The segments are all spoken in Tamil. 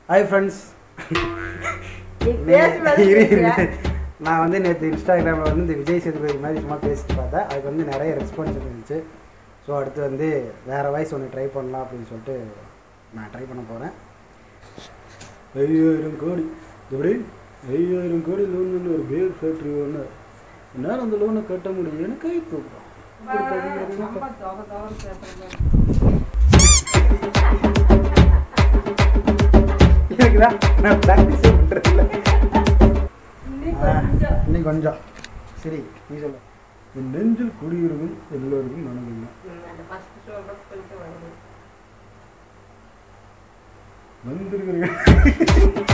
ஹாய் ஃப்ரெண்ட்ஸ் நீ பேசுவது நான் வந்து நேற்று இன்ஸ்டாகிராமில் வந்து இந்த விஜய் சேதுபதி மாதிரி சும்மா பேசிட்டு பார்த்தேன் அதுக்கு வந்து நிறைய ரெஸ்பான்ஸ் இருந்துச்சு ஸோ அடுத்து வந்து வேறு வாய்ஸ் ஒன்று ட்ரை பண்ணலாம் அப்படின்னு சொல்லிட்டு நான் ட்ரை பண்ண போகிறேன் ஐயாயிரம் கோடி எப்படி ஐயாயிரம் கோடி லோன் ஒரு பேர் ஃபேக்ட்ரி ஒன்று என்னால் அந்த லோனை கட்ட முடியும்னு கை தூக்கம் இருக்குதா நான் ப்ராக்டிஸ் பண்ணுறதில்ல இன்னும் கொஞ்சம் சரி நீ சொல்லு என் நெஞ்சில் குடியிருக்கும் எல்லோருக்கும் மனதில்லை வந்திருக்கிறீங்க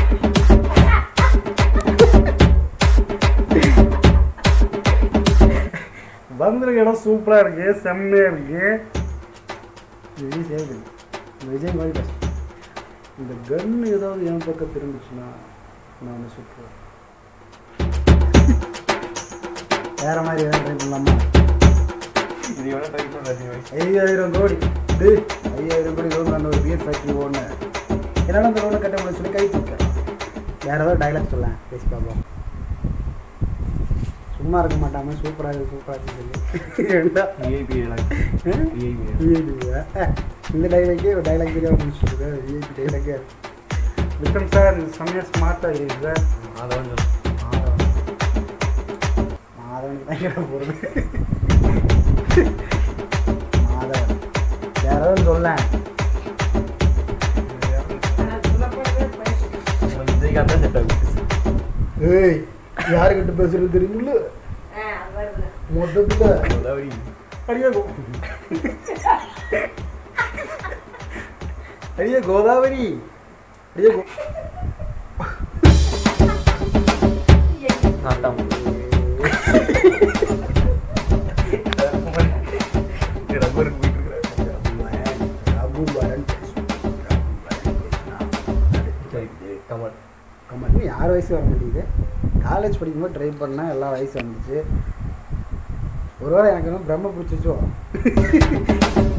வந்திருக்க இடம் சூப்பராக இருக்கு செம்மையாக இருக்கு விஜய் சேது விஜய் மாதிரி பேச இந்த கன் ஏதாவது என் பக்கம் திரும்பிச்சுன்னா நான் சுற்றுவேன் வேற மாதிரி ஏதாவது ட்ரை பண்ணலாமா இது எவ்வளோ ட்ரை பண்ணுறது ஐயாயிரம் கோடி டேய் ஐயாயிரம் கோடி லோன் அந்த ஒரு பியர் ஃபேக்ட்ரி ஓன்னு என்னால் அந்த லோனை கட்ட முடியும் சொல்லி கை தூக்க வேற ஏதாவது டைலாக் சொல்ல பேசி பார்ப்போம் சும்மா இருக்க மாட்டாம சூப்பராக இருக்கு சூப்பராக இருக்கு ஏன்டா? விஐபி ஆ? விஐபி VIP ஆ? இந்த டைலாக்கே ஒரு டைலாக் தெரியாம முடிச்சுட்டு விஐபி டைலாக்கே விக்ரம் சார் இந்த செம்மையாக ஸ்மார்ட்டாக இருக்குது சார் அதான் மாதவனுக்கு தான் கிட்ட போகிறது மாதவன் வேற ஏதாவது சொல்ல விஜய்காந்த் தான் செட் ஆகும் ஏய் யாருக்கிட்ட பேசுறது தெரியுமில்ல மொத்தத்துல கோதாவரி அடியே கோ அடியே கோதாவரி அடியே கோ நாட்டம் ரப்பருக்கு போயிட்டு இருக்கிறார் ரகுவரன் சரி கமல் கமல் இன்னும் யார் வயசு வர மாட்டேங்குது காலேஜ் படிக்கும்போது ட்ரை பண்ணால் எல்லா வயசு வந்துச்சு ஒருவேளை எனக்கு இன்னும் பிரம்ம பிடிச்சிச்சோ